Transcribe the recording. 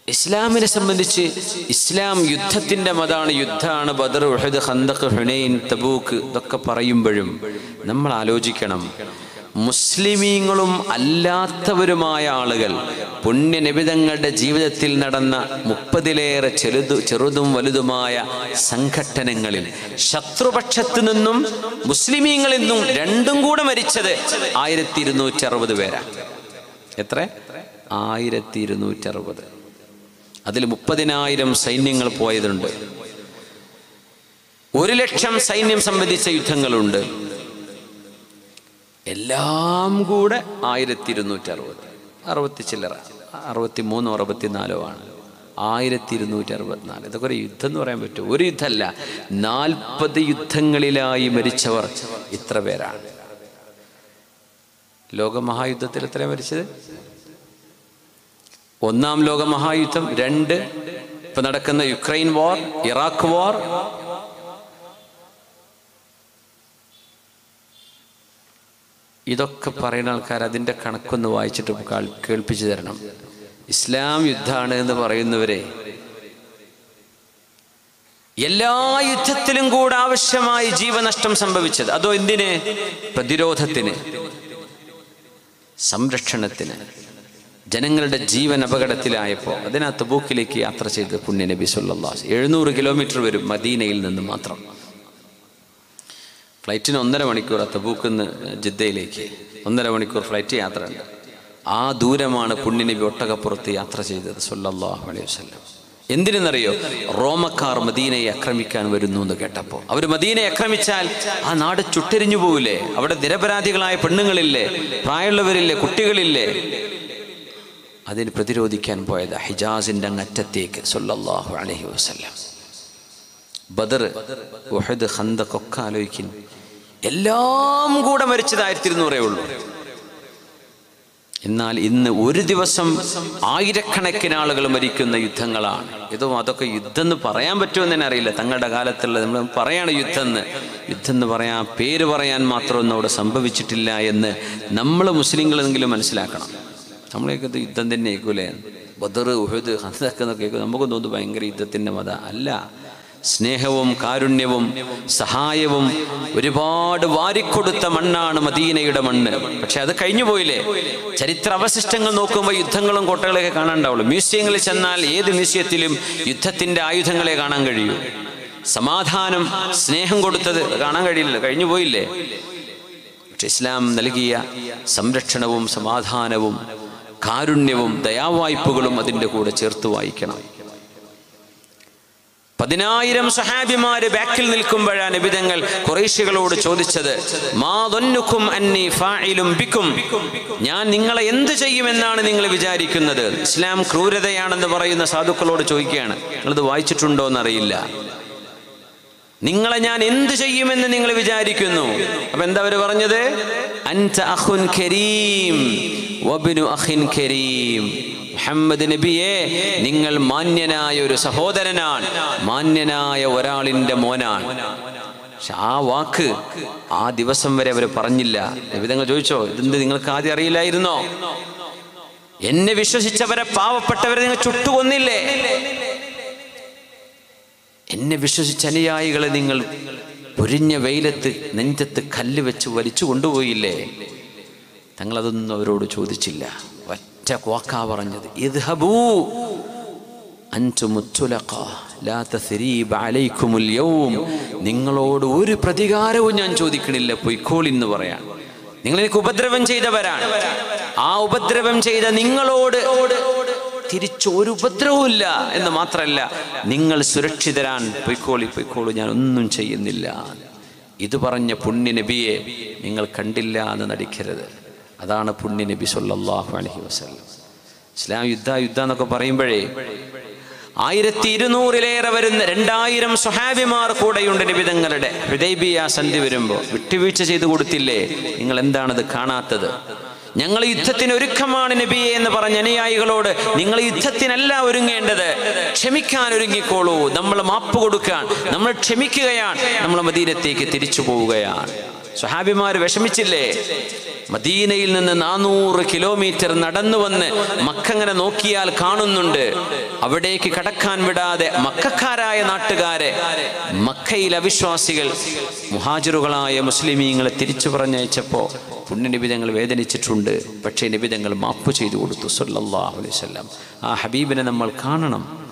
ഇസ്ലാമിനെ സംബന്ധിച്ച് ഇസ്ലാം യുദ്ധത്തിന്റെ മതാണ് യുദ്ധമാണ് Badr Uhud Khandaq Hunain Tabuk ഇതൊക്കെ പറയുമ്പോഴും നമ്മൾ ആലോചിക്കണം മുസ്ലിമീങ്ങളും അല്ലാത്തവരുമായ ആളുകൾ പുണ്യ നിബിതങ്ങളുടെ ജീവിതത്തിൽ നടന്ന മുപ്പതിലേറെ ചെറുതു ചെറുതും വലുതുമായ സംഘട്ടനങ്ങളിൽ ശത്രുപക്ഷത്തു നിന്നും മുസ്ലിമീങ്ങളിൽ നിന്നും രണ്ടും കൂടെ മരിച്ചത് ആയിരത്തി ഇരുന്നൂറ്റി അറുപത് പേരാ എത്ര ആയിരത്തി ഇരുന്നൂറ്റി അറുപത് അതിൽ മുപ്പതിനായിരം സൈന്യങ്ങൾ പോയതുണ്ട് ഒരു ലക്ഷം സൈന്യം സംബന്ധിച്ച യുദ്ധങ്ങളുണ്ട് എല്ലാം കൂടെ ആയിരത്തി ഇരുന്നൂറ്റി അറുപത് അറുപത്തി ചില്ലറ അറുപത്തി മൂന്നോ അറുപത്തിനാലോ ആണ് ആയിരത്തി ഇരുന്നൂറ്റി അറുപത്തിനാല് ഇതൊക്കെ ഒരു യുദ്ധം എന്ന് പറയാൻ പറ്റും ഒരു യുദ്ധമല്ല നാൽപ്പത് യുദ്ധങ്ങളിലായി മരിച്ചവർ ഇത്ര പേരാണ് ലോകമഹായുദ്ധത്തിൽ എത്ര മരിച്ചത് ഒന്നാം ലോക മഹായുദ്ധം രണ്ട് ഇപ്പൊ നടക്കുന്ന യുക്രൈൻ വാർ ഇറാഖ് വാർ ഇതൊക്കെ പറയുന്ന ആൾക്കാർ അതിൻ്റെ കണക്കൊന്ന് വായിച്ചിട്ട് കാൾ- കേൾപ്പിച്ചു തരണം ഇസ്ലാം യുദ്ധമാണ് എന്ന് പറയുന്നവരെ എല്ലാ യുദ്ധത്തിലും കൂടെ ആവശ്യമായി ജീവനഷ്ടം സംഭവിച്ചത് അതോ എന്തിന് പ്രതിരോധത്തിന് സംരക്ഷണത്തിന് ജനങ്ങളുടെ ജീവൻ അപകടത്തിലായപ്പോൾ അതിനകത്ത് ബൂക്കിലേക്ക് യാത്ര ചെയ്ത് പുണ്യ നബി സല്ലാസ് എഴുന്നൂറ് കിലോമീറ്റർ വരും മദീനയിൽ നിന്ന് മാത്രം ഫ്ലൈറ്റിന് ഒന്നര മണിക്കൂർ തബൂക്കിൽ നിന്ന് ജിദ്ദയിലേക്ക് ഒന്നര മണിക്കൂർ ഫ്ലൈറ്റ് യാത്ര ഉണ്ട് ആ ദൂരമാണ് പുണ്യ നബി ഒട്ടകപ്പുറത്ത് യാത്ര ചെയ്തത് സല്ലല്ലാഹു അലൈഹി വസല്ലം എന്തിനെന്നറിയോ റോമക്കാർ മദീനയെ ആക്രമിക്കാൻ വരുന്നു എന്ന് കേട്ടപ്പോൾ അവർ മദീനയെ ആക്രമിച്ചാൽ ആ നാട് ചുട്ടെരിഞ്ഞു പോവില്ലേ അവിടെ നിരപരാധികളായ പെണ്ണുങ്ങളില്ലേ പ്രായമുള്ളവരില്ലേ കുട്ടികളില്ലേ അതിന് പ്രതിരോധിക്കാൻ പോയത് ഹിജാസിന്റെ അങ്ങറ്റത്തേക്ക് സല്ലല്ലാഹു അലൈഹി വസല്ലം ബദർ ഉഹദ് ഖന്തഖ് ഒക്കെ ആലോചിക്കും എല്ലാം കൂടെ മരിച്ചത് ആയിരത്തി ഇരുന്നൂറേ ഉള്ളൂ എന്നാൽ ഇന്ന് ഒരു ദിവസം ആയിരക്കണക്കിന് ആളുകൾ മരിക്കുന്ന യുദ്ധങ്ങളാണ് ഇതും അതൊക്കെ യുദ്ധം എന്ന് പറയാൻ പറ്റുമെന്ന് തന്നെ അറിയില്ല തങ്ങളുടെ കാലത്തുള്ള നമ്മൾ പറയാണ് യുദ്ധം എന്ന് യുദ്ധം എന്ന് പറയാൻ പേര് പറയാൻ മാത്രമൊന്നും അവിടെ സംഭവിച്ചിട്ടില്ല എന്ന് നമ്മൾ മുസ്ലിങ്ങളെങ്കിലും മനസ്സിലാക്കണം നമ്മളെയൊക്കെ ഇത് യുദ്ധം തന്നെ കേൾക്കൂലേ ബദർ ഉഹദ് ഹന്തക്ക് എന്നൊക്കെ കേൾക്കും നമുക്ക് തോന്നുന്നു ഭയങ്കര യുദ്ധത്തിൻ്റെ മത അല്ല സ്നേഹവും കാരുണ്യവും സഹായവും ഒരുപാട് വാരിക്കൊടുത്ത മണ്ണാണ് മദീനയുടെ മണ്ണ് പക്ഷെ അത് കഴിഞ്ഞു പോയില്ലേ ചരിത്ര അവശിഷ്ടങ്ങൾ നോക്കുമ്പോൾ യുദ്ധങ്ങളും കോട്ടകളൊക്കെ കാണാണ്ടാവുള്ളൂ മ്യൂസിയങ്ങളിൽ ചെന്നാൽ ഏത് മ്യൂസിയത്തിലും യുദ്ധത്തിന്റെ ആയുധങ്ങളെ കാണാൻ കഴിയൂ സമാധാനം സ്നേഹം കൊടുത്തത് കാണാൻ കഴിയില്ല കഴിഞ്ഞു പോയില്ലേ പക്ഷെ ഇസ്ലാം നൽകിയ സംരക്ഷണവും സമാധാനവും കാരുണ്യവും ദയാവായ്പകളും അതിൻ്റെ കൂടെ ചേർത്ത് വായിക്കണം പതിനായിരം സഹാബിമാര് ബാക്കിൽ നിൽക്കുമ്പോഴാണ് നിബിതങ്ങൾ കുറേശികളോട് ചോദിച്ചത് മാ ظنكم അന്നി ഫാഇലും ബിക്കും ഞാൻ നിങ്ങളെ എന്ത് ചെയ്യുമെന്നാണ് നിങ്ങൾ വിചാരിക്കുന്നത് ഇസ്ലാം ക്രൂരതയാണെന്ന് പറയുന്ന സാധുക്കളോട് ചോദിക്കുകയാണ് നിങ്ങളിത് വായിച്ചിട്ടുണ്ടോ എന്നറിയില്ല നിങ്ങളെ ഞാൻ എന്ത് ചെയ്യുമെന്ന് നിങ്ങൾ വിചാരിക്കുന്നു അപ്പൊ എന്താ അവര് പറഞ്ഞത് അൻത അഖുൻ കരീം വബ്നു അഖിൻ കരീം മുഹമ്മദ് നബിയെ നിങ്ങൾ മാന്യനായ ഒരു സഹോദരനാണ് മാന്യനായ ഒരാളിന്റെ മോനാണ് പക്ഷെ ആ വാക്ക് ആ ദിവസം വരെ അവർ പറഞ്ഞില്ല നബിതങ്ങൾ ചോദിച്ചോ ഇതെന്ത് നിങ്ങൾക്ക് ആദ്യം അറിയില്ലായിരുന്നോ എന്നെ വിശ്വസിച്ചവരെ പാവപ്പെട്ടവരെ നിങ്ങൾ ചുട്ടുകൊന്നില്ലേ എന്നെ വിശ്വസിച്ച അനുയായികളെ നിങ്ങൾ പൊരിഞ്ഞ വെയിലത്ത് നെഞ്ചത്ത് കല്ല് വെച്ച് വലിച്ചു കൊണ്ടുപോയില്ലേ തങ്ങളതൊന്നും അവരോട് ചോദിച്ചില്ല ഒറ്റ വാക്കാ പറഞ്ഞത് ഇദ്ഹബൂ അൻതും الطلقاء لا تثريب عليكم اليوم നിങ്ങളോട് ഒരു പ്രതികാരവും ഞാൻ ചോദിക്കണില്ല പൊയ്ക്കോളിന്ന് പറയാൻ നിങ്ങൾ എനിക്ക് ഉപദ്രവം ചെയ്തവരാണ് ആ ഉപദ്രവം ചെയ്ത നിങ്ങളോട് തിരിച്ചു ഒരു ഉപദ്രവമില്ല എന്ന് മാത്രമല്ല നിങ്ങൾ സുരക്ഷിതരാൻ പൊയ്ക്കോളി പൊയ്ക്കോളൂ ഞാൻ ഒന്നും ചെയ്യുന്നില്ല ഇത് പറഞ്ഞ പുണ്യ നബിയെ നിങ്ങൾ കണ്ടില്ല എന്ന് നടിക്കരുത് അതാണ് പുണ്യ നബി സല്ലല്ലാഹു അലൈഹി വസല്ലം ഇസ്ലാം യുദ്ധ യുദ്ധ എന്നൊക്കെ പറയുമ്പോഴേ ആയിരത്തി ഇരുന്നൂറിലേറെ വരുന്ന രണ്ടായിരം സ്വഹാബിമാർ കൂടെയുണ്ട് നിബിതങ്ങളുടെ ഹൃദയബിയ സന്ധി വരുമ്പോൾ വിട്ടുവീഴ്ച ചെയ്തു കൊടുത്തില്ലേ നിങ്ങൾ എന്താണത് കാണാത്തത് ഞങ്ങൾ യുദ്ധത്തിന് ഒരുക്കമാണ് നബിയെ എന്ന് പറഞ്ഞ അനുയായികളോട് നിങ്ങൾ യുദ്ധത്തിനല്ല ഒരുങ്ങേണ്ടത് ക്ഷമിക്കാൻ ഒരുങ്ങിക്കോളൂ നമ്മൾ മാപ്പ് കൊടുക്കാൻ നമ്മൾ ക്ഷമിക്കുകയാണ് നമ്മൾ മദീനത്തേക്ക് തിരിച്ചു പോവുകയാണ് സ്വഹാബിമാർ വിഷമിച്ചില്ലേ മദീനയിൽ നിന്ന് നാനൂറ് കിലോമീറ്റർ നടന്നു വന്ന് മക്കങ്ങനെ നോക്കിയാൽ കാണുന്നുണ്ട് അവിടേക്ക് കടക്കാൻ വിടാതെ മക്കാരായ നാട്ടുകാരെ മക്കയിൽ അവിശ്വാസികൾ മുഹാജിറുകളായ മുസ്ലിമീങ്ങളെ തിരിച്ചു പറഞ്ഞയച്ചപ്പോൾ പുണ്യനിബിതങ്ങൾ വേദനിച്ചിട്ടുണ്ട് പക്ഷേ നിബിതങ്ങൾ മാപ്പ് ചെയ്തു കൊടുത്തു സല്ലല്ലാഹു അലൈഹി വസല്ലം ആ ഹബീബിനെ നമ്മൾ കാണണം